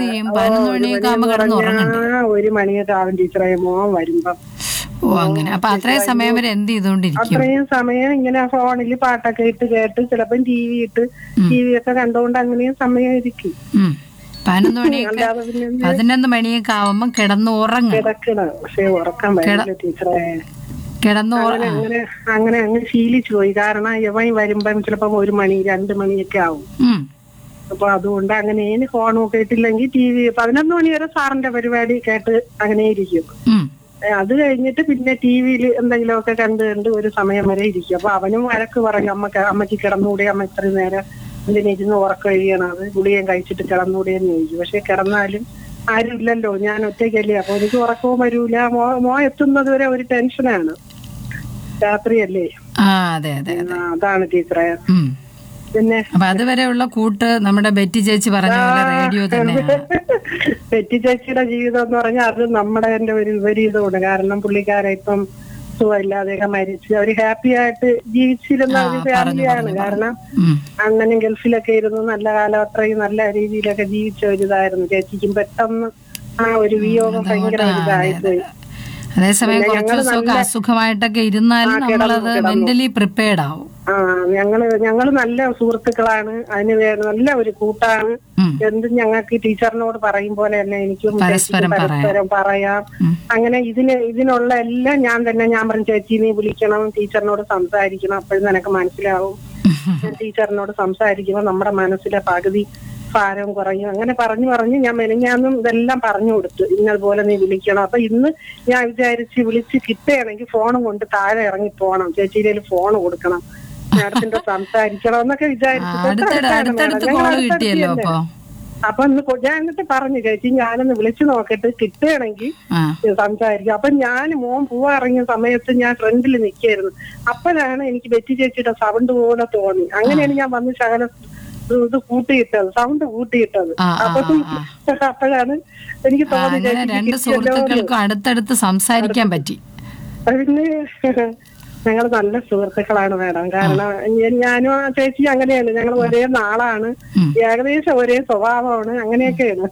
എന്ത് ചെയ്യും പതിനൊന്ന് മണിയൊക്കെ ആകുമ്പോ കിടന്ന് ഉറങ്ങണ്ടേ ആ, ഒരു മണിയൊക്കെ ആവും ടീച്ചറെ മോൻ വരുമ്പം ഓ അങ്ങനെ അപ്പൊ അത്രയും സമയം വരെ എന്ത് ചെയ്തോണ്ടിരിക്കും അത്രയും സമയം ഇങ്ങനെ ഫോണിൽ പാട്ടൊക്കെ ഇട്ട് കേട്ട് ചിലപ്പം ടി വി ഇട്ട് ടി വി ഒക്കെ കണ്ടുകൊണ്ട് അങ്ങനെയും സമയം ഇരിക്കും ഉം പതിനൊന്ന് മണിയൊക്കെ അല്ലാതെ പിന്നെ എന്ത് പതിനൊന്ന് മണിയൊക്കെ ആവുമ്പോ കിടന്ന് ഉറങ്ങും കിടക്കണം പക്ഷെ ഉറക്കം വരില്ല ടീച്ചറെ കിടന്ന് ഉറ- അങ്ങനെ അങ്ങനെ അങ്ങനെ അങ്ങ് ശീലിച്ചു പോയി കാരണം യവൻ വരുമ്പം ചിലപ്പം ഒരു മണി രണ്ട് മണിയൊക്കെ ആവും ഉം. അപ്പൊ അതുകൊണ്ട് അങ്ങനെ ഫോണും കേട്ടില്ലെങ്കിൽ ടി വി പതിനൊന്ന് മണി വരെ സാറിന്റെ പരിപാടി കേട്ട് അങ്ങനെ ഇരിക്കും ഉം. ഏ, അത് കഴിഞ്ഞിട്ട് പിന്നെ ടി വിയിൽ എന്തെങ്കിലുമൊക്കെ കണ്ട് കണ്ട് ഒരു സമയം വരെ ഇരിക്കും അപ്പൊ അവനും വഴക്ക് പറയും അമ്മക്ക് അമ്മയ്ക്ക് കിടന്നുകൂടി അമ്മ ഇത്രയും നേരം ഇതിനിരുന്ന് ഉറക്കം കഴിയണത് ഗുളികയും കഴിച്ചിട്ട് കിടന്നുകൂടിയെന്ന് ചോദിക്കും പക്ഷെ കിടന്നാലും ആരും ഇല്ലല്ലോ ഞാൻ ഒറ്റയ്ക്കല്ലേ അപ്പൊ എനിക്ക് ഉറക്കവും വരൂല മോ മോ എത്തുന്നത് വരെ ഒരു ടെൻഷനാണ് രാത്രിയല്ലേ ആ അതെ അതെ ആ, അതാണ് ടീച്ചറെ ഉം. പിന്നെ അപ്പൊ അതുവരെയുള്ള കൂട്ട് നമ്മുടെ ബെറ്റി ചേച്ചി പറഞ്ഞ പോലെ റേഡിയോ തന്നെയാണ് പെറ്റി ചേച്ചിയുടെ ജീവിതം എന്ന് പറഞ്ഞാൽ അത് നമ്മുടെ എന്റെ ഒരു വിപരീതമാണ് കാരണം പുള്ളിക്കാരെ ഇപ്പം സുഖമില്ലാതെയൊക്കെ മരിച്ച് അവര് ഹാപ്പി ആയിട്ട് ജീവിച്ചിരുന്ന ഒരു ഫാമിലിയാണ് കാരണം ഉം. അണ്ണനും ഗൾഫിലൊക്കെ ഇരുന്ന് നല്ല കാലം അത്രയും നല്ല രീതിയിലൊക്കെ ജീവിച്ച ഒരു ഇതായിരുന്നു ചേച്ചിക്കും പെട്ടെന്ന് ആ ഒരു വിയോഗം ഭയങ്കര ഒരു ഇതായിപ്പോയി അതേസമയം കുറച്ച് ദിവസമൊക്കെ അസുഖമായിട്ടൊക്കെ ഇരുന്നാലും നമ്മളത് മെന്റലി പ്രിപ്പയർഡ് ആവും ആ ഞങ്ങള് ഞങ്ങള് നല്ല സുഹൃത്തുക്കളാണ് അതിന് വേ- നല്ല ഒരു കൂട്ടാണ് ഉം. എന്തും ഞങ്ങൾക്ക് ടീച്ചറിനോട് പറയും പോലെ തന്നെ എനിക്കും പരസ്പരം ചേച്ചിക്കും പരസ്പരം പറയാം ഉം. അങ്ങനെ ഇതിന് ഇതിനുള്ള എല്ലാം ഞാൻ തന്നെ ഞാൻ പറഞ്ഞു ചേച്ചി നീ വിളിക്കണം ടീച്ചറിനോട് സംസാരിക്കണം അപ്പോഴും നിനക്ക് മനസ്സിലാവും ഞാൻ ടീച്ചറിനോട് സംസാരിക്കുമ്പോൾ നമ്മുടെ മനസ്സിലെ പകുതി ഭാരം കുറയും അങ്ങനെ പറഞ്ഞു പറഞ്ഞു ഞാൻ മെനഞ്ഞാന്നും ഇതെല്ലാം പറഞ്ഞു കൊടുത്തു ഇന്നതുപോലെ നീ വിളിക്കണം അപ്പൊ ഇന്ന് ഞാൻ വിചാരിച്ച് വിളിച്ച് കിട്ടുകയാണെങ്കിൽ ഫോണും കൊണ്ട് താഴെ ഇറങ്ങി പോകണം ചേച്ചിയുടെ ഫോൺ കൊടുക്കണം മാഡത്തിന്റെ സംസാരിക്കണം എന്നൊക്കെ വിചാരിച്ചു അടുത്തടുത്ത് അടുത്തടുത്ത് കോള് കിട്ടിയല്ലോ അപ്പൊ അപ്പൊ ഇന്ന് കൊ- ഞാൻ എന്നിട്ട് പറഞ്ഞു ചേച്ചി ഞാനൊന്ന് വിളിച്ചു നോക്കിട്ട് കിട്ടുകയാണെങ്കിൽ ആ സംസാരിക്കും അപ്പൊ ഞാൻ മോൻ പോവാൻ ഇറങ്ങിയ സമയത്ത് ഞാൻ ഫ്രണ്ടിൽ നിൽക്കായിരുന്നു അപ്പോഴാണ് എനിക്ക് ബെറ്റി ചേച്ചിയുടെ സൗണ്ട് പോലെ തോന്നി അങ്ങനെയാണ് ഞാൻ വന്ന് ശകലം ഇത് കൂട്ടിയിട്ടത് സൗണ്ട് കൂട്ടിയിട്ടത് ആ, ആ, അപ്പൊ അപ്പോഴാണ് എനിക്ക് ആ, തോന്നി അങ്ങനെ ചേച്ചിക്ക് രണ്ട് കിട്ടിയല്ലോ എന്ന്. സുഹൃത്തുക്കൾക്കും അടുത്തടുത്ത് സംസാരിക്കാൻ പറ്റി പിന്നെ ഞങ്ങൾ നല്ല സുഹൃത്തുക്കളാണ് മാഡം കാരണം ഞാൻ- ഞാനും ആ ചേച്ചി അങ്ങനെയാണ് ഞങ്ങൾ ഒരേ നാളാണ് ഉം. ഏകദേശം ഒരേ സ്വഭാവമാണ് അങ്ങനെയൊക്കെയാണ്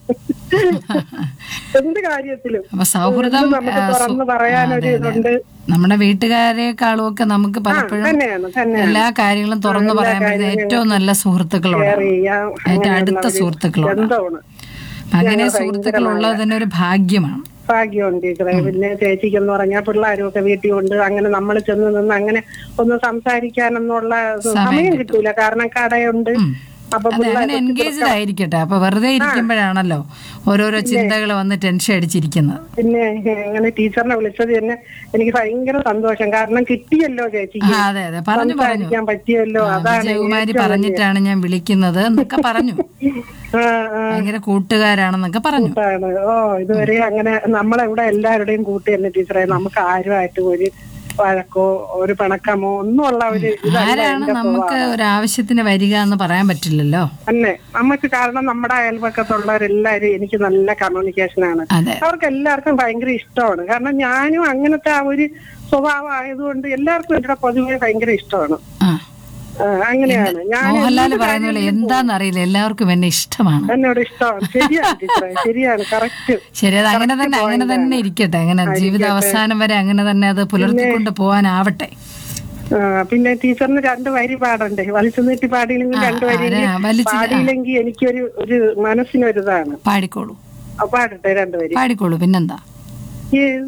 എന്ത് കാര്യത്തിലും അപ്പൊ സൗഹൃദം എന്തും നമുക്ക് ആ, സു- തുറന്ന് പറയാനൊരു അതെ, അതെ. ഇതുണ്ട് നമ്മുടെ വീട്ടുകാരെക്കാളും ഒക്കെ നമുക്ക് പലപ്പോഴും തന്നെയാണ് തന്നെയാണ് എല്ലാ കാര്യങ്ങളും തുറന്നു പറയാൻ പറ്റുന്ന ഏറ്റവും നല്ല സുഹൃത്തുക്കളോട് ഷെയർ ചെയ്യാം ഏറ്റവും അടുത്ത സുഹൃത്തുക്കളോട് ബന്ധമാണ് അങ്ങനെ സുഹൃത്തുക്കൾ ഉള്ളത് തന്നെ ഒരു ഭാഗ്യമാണ് ഭാഗ്യമുണ്ട് ടീച്ചറെ പിന്നെ ചേച്ചിക്കെന്ന് പറഞ്ഞാൽ പിള്ളേരും ഒക്കെ വീട്ടിൽ ഉണ്ട് അങ്ങനെ നമ്മൾ ചെന്ന് നിന്ന് അങ്ങനെ ഒന്ന് സംസാരിക്കാനെന്നുള്ള സമയം കിട്ടൂല കാരണം കടയുണ്ട് അപ്പൊ അതെ അങ്ങനെ എൻഗേജ്ഡ് ആയിരിക്കട്ടെ അപ്പൊ വെറുതെ ഇരിക്കുമ്പോഴാണല്ലോ ഓരോരോ ചിന്തകൾ വന്ന് ടെൻഷൻ അടിച്ചിരിക്കുന്നത് പിന്നെ അങ്ങനെ ടീച്ചറിനെ വിളിച്ചത് തന്നെ എനിക്ക് ഭയങ്കര സന്തോഷം കാരണം കിട്ടിയല്ലോ ചേച്ചിക്ക് ആ, അതെ അതെ പറഞ്ഞു പറഞ്ഞു സംസാരിക്കാൻ പറ്റിയല്ലോ അതാണ് വിജയകുമാരി പറഞ്ഞിട്ടാണ് ഞാൻ വിളിക്കുന്നത് എന്നൊക്കെ പറഞ്ഞു ആ, ആ. ഭയങ്കര കൂട്ടുകാരാണെന്നൊക്കെ പറഞ്ഞു ആണ് ഓ ഇതുവരെ അങ്ങനെ നമ്മളെവിടെ എല്ലാവരുടെയും കൂട്ടി തന്നെ ടീച്ചറെ നമുക്ക് ആരുമായിട്ട് ഒരു വഴക്കോ ഒരു പിണക്കമോ ഒന്നും ഉള്ള ഒരു ഇതല്ല ആരാണ് എന്റെ നമുക്ക് ഒരു ആവശ്യത്തിന് വരിക എന്ന് പറയാൻ പറ്റില്ലല്ലോ തന്നെ നമുക്ക് കാരണം നമ്മുടെ അയൽപക്കത്തുള്ളവരെല്ലാരും എനിക്ക് നല്ല കമ്മ്യൂണിക്കേഷൻ ആണ് അതെ അവർക്ക് എല്ലാവർക്കും ഭയങ്കര ഇഷ്ടമാണ് കാരണം ഞാനും അങ്ങനത്തെ ആ ഒരു സ്വഭാവം ആയതുകൊണ്ട് എല്ലാവർക്കും എന്റെ പൊതുവെ ഭയങ്കര ഇഷ്ടമാണ് ആ ആ, അങ്ങനെയാണ് ഞാൻ മോഹൻലാൽ പറയുന്ന പോലെ എന്താന്നറിയില്ല എല്ലാവർക്കും എന്നെ ഇഷ്ടമാണ് എന്നോട് ഇഷ്ടമാണ് ശരിയാണ് ടീച്ചറെ ശരിയാണ് കറക്റ്റ് ശരി അത് അങ്ങനെ തന്നെ അങ്ങനെ തന്നെ ഇരിക്കട്ടെ അങ്ങനെ ജീവിത അവസാനം വരെ അങ്ങനെ തന്നെ അത് പുലർത്തിക്കൊണ്ട് പോകാനാവട്ടെ പിന്നെ ടീച്ചറിന് രണ്ട് വരി പാടണ്ടേ വലിച്ചു നീട്ടി പാടിയില്ലെങ്കിൽ രണ്ട് വരി ആരാ വലിച്ചു പാടിയില്ലെങ്കിൽ എനിക്കൊരു ഒരു മനസ്സിനൊരിതാണ് പാടിക്കോളൂ ആ, പാടട്ടെ രണ്ട് വരി പാടിക്കോളൂ പിന്നെന്താ ഈ